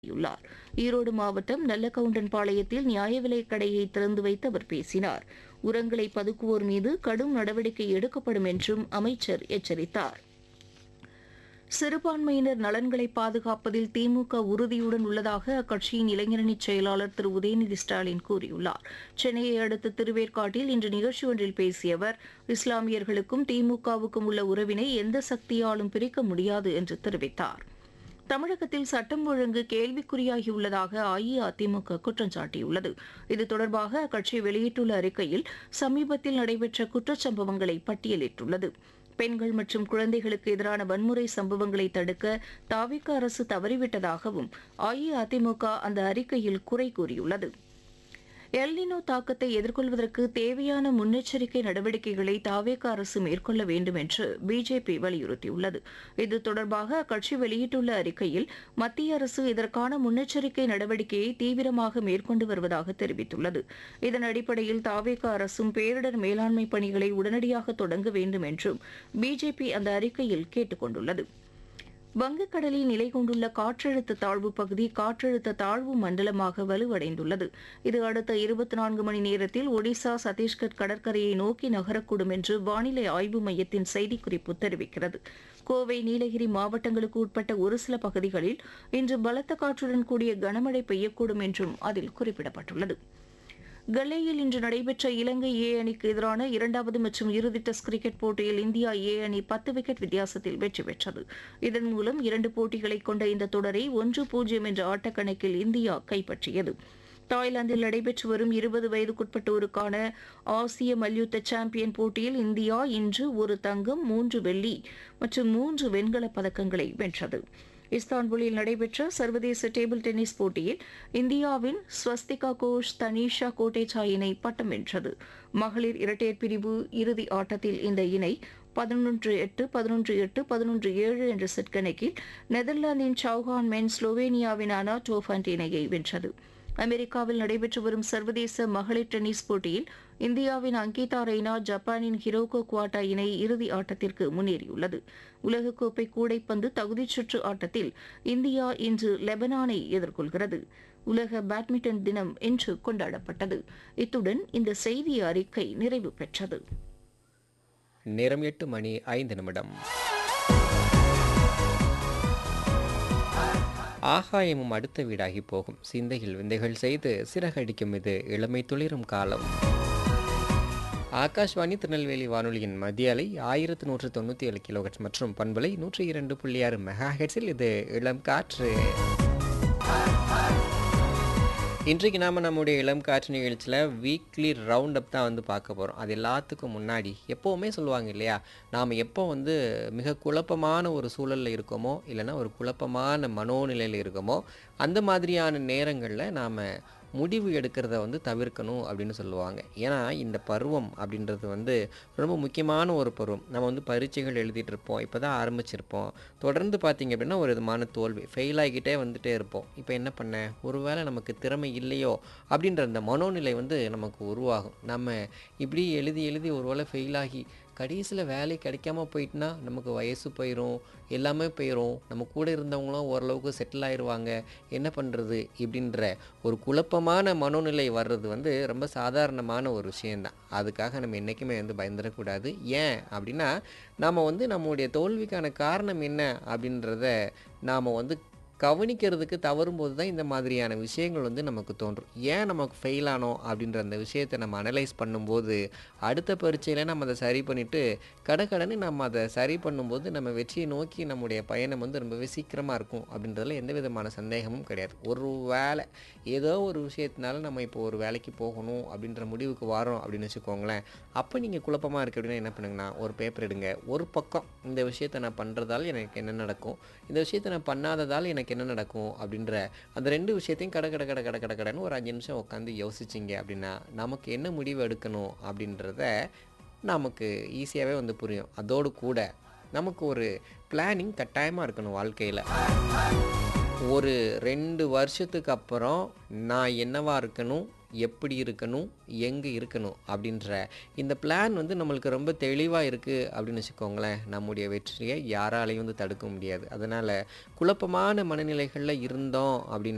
உள்ளார் ஈரோடு மாவட்டம் நல்லகவுண்டன்பாளையத்தில் நியாய விலைக் கடையை திறந்து வைத்து அவர் பேசினார் உரங்களை பதுக்குவோர் மீது கடும் நடவடிக்கை எடுக்கப்படும் என்றும் அமைச்சர் எச்சரித்தார் சிறுபான்மையினர் நலன்களை பாதுகாப்பதில் திமுக உறுதியுடன் உள்ளதாக அக்கட்சியின் இளைஞரணி செயலாளர் திரு உதயநிதி ஸ்டாலின் கூறியுள்ளார் சென்னையை அடுத்த திருவேற்காட்டில் இன்று நிகழ்ச்சி ஒன்றில் பேசிய அவர் இஸ்லாமியர்களுக்கும் திமுகவுக்கும் உள்ள உறவினை எந்த சக்தியாலும் பிரிக்க முடியாது என்று தெரிவித்தார் தமிழகத்தில் சட்டம் ஒழுங்கு கேள்விக்குறியாகியுள்ளதாக அஇஅதிமுக குற்றம் சாட்டியுள்ளது இது தொடர்பாக அக்கட்சி வெளியிட்டுள்ள அறிக்கையில் சமீபத்தில் நடைபெற்ற குற்றச்சம்பவங்களை பட்டியலிட்டுள்ளது பெண்கள் மற்றும் குழந்தைகளுக்கு எதிரான வன்முறை சம்பவங்களை தடுக்க தாவிக அரசு தவறிவிட்டதாகவும் அஇஅதிமுக அந்த அறிக்கையில் குறை கூறியுள்ளது எல்னினோ தாக்கத்தை எதிர்கொள்வதற்கு தேவையான முன்னெச்சரிக்கை நடவடிக்கைகளை தாவேக அரசு மேற்கொள்ள வேண்டும் என்று பிஜேபி வலியுறுத்தியுள்ளது இது தொடர்பாக அக்கட்சி வெளியிட்டுள்ள அறிக்கையில் மத்திய அரசு இதற்கான முன்னெச்சரிக்கை நடவடிக்கையை தீவிரமாக மேற்கொண்டு வருவதாக தெரிவித்துள்ளது இதன் அடிப்படையில் தாவேக அரசும் பேரிடர் மேலாண்மை பணிகளை உடனடியாக தொடங்க வேண்டும் என்றும் பிஜேபி அந்த அறிக்கையில் கேட்டுக் கொண்டுள்ளது வங்கக்கடலில் நிலை கொண்டுள்ள காற்றழுத்த தாழ்வு பகுதி காற்றழுத்த தாழ்வு மண்டலமாக வலுவடைந்துள்ளது இது அடுத்த இருபத்தி நான்கு மணி நேரத்தில் ஒடிசா சத்தீஸ்கர் கடற்கரையை நோக்கி நகரக்கூடும் என்று வானிலை ஆய்வு மையத்தின் செய்திக்குறிப்பு தெரிவிக்கிறது கோவை நீலகிரி மாவட்டங்களுக்கு உட்பட்ட ஒரு சில பகுதிகளில் இன்று பலத்த காற்றுடன் கூடிய கனமழை பெய்யக்கூடும் என்றும் அதில் குறிப்பிடப்பட்டுள்ளது கல்லேயில் இன்று நடைபெற்ற இலங்கை ஏ அணிக்கு எதிரான இரண்டாவது மற்றும் இறுதி டெஸ்ட் கிரிக்கெட் போட்டியில் இந்தியா ஏ அணி பத்து விக்கெட் வித்தியாசத்தில் வெற்றி பெற்றது இதன் மூலம் இரண்டு போட்டிகளை கொண்ட இந்த தொடரை ஒன்று பூஜ்ஜியம் என்ற ஆட்டக்கணக்கில் இந்தியா கைப்பற்றியது தாய்லாந்தில் நடைபெற்று வரும் இருபது வயதுக்குட்பட்டோருக்கான ஆசிய மல்யுத்த சாம்பியன் போட்டியில் இந்தியா இன்று ஒரு தங்கம் மூன்று வெள்ளி மற்றும் மூன்று வெண்கலப் பதக்கங்களை வென்றது இஸ்தான்புல்லில் நடைபெற்ற சர்வதேச டேபிள் டென்னிஸ் போட்டியில் இந்தியாவின் ஸ்வஸ்திகா கோஷ் தனீஷா கோட்டேச்சா இணை பட்டம் வென்றது மகளிர் இரட்டையர் பிரிவு இறுதி ஆட்டத்தில் இந்த இணை பதினொன்று எட்டு பதினொன்று எட்டு பதினொன்று ஏழு என்ற செட் கணக்கில் நெதர்லாந்தின் சவுஹான் மென் ஸ்லோவேனியாவின் அனா டோஃபண்ட் இணையை வென்றது அமெரிக்காவில் நடைபெற்று வரும் சர்வதேச மகளிர் டென்னிஸ் போட்டியில் இந்தியாவின் அங்கிதா ரெய்னா ஜப்பானின் ஹிரோகோ குவாட்டா இணை இறுதி ஆட்டத்திற்கு முன்னேறியுள்ளது உலகக்கோப்பை கூடைப்பந்து தகுதிச் சுற்று ஆட்டத்தில் இந்தியா இன்று லெபனானை எதிர்கொள்கிறது உலக பேட்மிண்டன் தினம் இன்று கொண்டாடப்பட்டது இத்துடன் இந்த செய்தி அறிக்கை நிறைவு பெற்றது நேரம் எட்டு மணி ஐந்து நிமிடம் ஆகாயமும் அடுத்த வீடாகி போகும் சிந்தையில் விந்தைகள் செய்து சிறகடிக்கும் இது இளமை துளிரும் காலம் ஆகாஷ்வாணி திருநெல்வேலி வானொலியின் மத்திய அலை ஆயிரத்து நூற்று தொண்ணூற்றி ஏழு கிலோஹெட்ஸ் மற்றும் பண்பலை நூற்றி இரண்டு புள்ளி ஆறு மெகா ஹெட்ஸில் இது இளம் காற்று இன்றைக்கு நாம் நம்முடைய இளம் காற்று நிகழ்ச்சியில் வீக்லி ரவுண்ட் அப் தான் வந்து பார்க்க போகிறோம் அது எல்லாத்துக்கும் முன்னாடி எப்போவுமே சொல்லுவாங்க இல்லையா நாம் எப்போ வந்து மிக குழப்பமான ஒரு சூழலில் இருக்கோமோ இல்லைன்னா ஒரு குழப்பமான மனோநிலையில் இருக்கோமோ அந்த மாதிரியான நேரங்களில் நாம் முடிவு எடுக்கிறத வந்து தவிர்க்கணும் அப்படின்னு சொல்லுவாங்க ஏன்னா இந்த பருவம் அப்படின்றது வந்து ரொம்ப முக்கியமான ஒரு பருவம் நம்ம வந்து பரீட்சைகள் எழுதிட்டு இருப்போம் இப்போ தான் ஆரம்பிச்சிருப்போம் தொடர்ந்து பார்த்திங்க அப்படின்னா ஒரு விதமான தோல்வி ஃபெயில் ஆகிக்கிட்டே வந்துட்டே இருப்போம் இப்போ என்ன பண்ண ஒருவேளை நமக்கு திறமை இல்லையோ அப்படின்ற அந்த மனோநிலை வந்து நமக்கு உருவாகும் நம்ம இப்படி எழுதி எழுதி ஒருவேளை ஃபெயில் ஆகி கடைசியில் வேலை கிடைக்காம போயிட்டுனா நமக்கு வயசு போயிடும் எல்லாமே போயிடும் நம்ம கூட இருந்தவங்களும் ஓரளவுக்கு செட்டில் ஆயிடுவாங்க என்ன பண்ணுறது இப்படின்ற ஒரு குழப்பமான மனோநிலை வர்றது வந்து ரொம்ப சாதாரணமான ஒரு விஷயந்தான் அதுக்காக நம்ம என்றைக்குமே வந்து பயந்துடக்கூடாது ஏன் அப்படின்னா நாம் வந்து நம்முடைய தோல்விக்கான காரணம் என்ன அப்படின்றத நாம் வந்து கவனிக்கிறதுக்கு தவறும்போது தான் இந்த மாதிரியான விஷயங்கள் வந்து நமக்கு தோன்றும் ஏன் நமக்கு ஃபெயில் ஆனோம் அப்படின்ற அந்த விஷயத்தை நம்ம அனலைஸ் பண்ணும்போது அடுத்த பரீட்சையில் நம்ம அதை சரி பண்ணிவிட்டு கடகடன்னு நம்ம அதை சரி பண்ணும்போது நம்ம வெற்றியை நோக்கி நம்முடைய பயணம் வந்து ரொம்பவே சீக்கிரமாக இருக்கும் அப்படின்றதுல எந்த விதமான சந்தேகமும் கிடையாது ஒரு வேலை ஏதோ ஒரு விஷயத்தினால நம்ம இப்போ ஒரு வேலைக்கு போகணும் அப்படின்ற முடிவுக்கு வரோம் அப்படின்னு வச்சுக்கோங்களேன் அப்போ நீங்கள் குழப்பமாக இருக்குது அப்படின்னா என்ன பண்ணுங்கன்னா ஒரு பேப்பர் எடுங்க ஒரு பக்கம் இந்த விஷயத்தை நான் பண்ணுறதால எனக்கு என்ன நடக்கும் இந்த விஷயத்தை நான் பண்ணாததால் எனக்கு என்ன நடக்கும் அப்படின்ற அந்த ரெண்டு விஷயத்தையும் கட கட கட கட கட கடன்னு ஒரு அஞ்சு நிமிஷம் உட்காந்து யோசிச்சிங்க அப்படின்னா நமக்கு என்ன முடிவு எடுக்கணும் அப்படின்றத நமக்கு ஈஸியாகவே வந்து புரியும் அதோடு கூட நமக்கு ஒரு பிளானிங் கட்டாயமாக இருக்கணும் வாழ்க்கையில் ஒரு ரெண்டு வருஷத்துக்கு அப்புறம் நான் என்னவா இருக்கணும் எப்படி இருக்கணும் எங்கே இருக்கணும் அப்படின்ற இந்த பிளான் வந்து நம்மளுக்கு ரொம்ப தெளிவாக இருக்குது அப்படின்னு வச்சுக்கோங்களேன் நம்முடைய வெற்றியை யாராலையும் வந்து தடுக்க முடியாது அதனால் குழப்பமான மனநிலைகளில் இருந்தோம் அப்படின்னா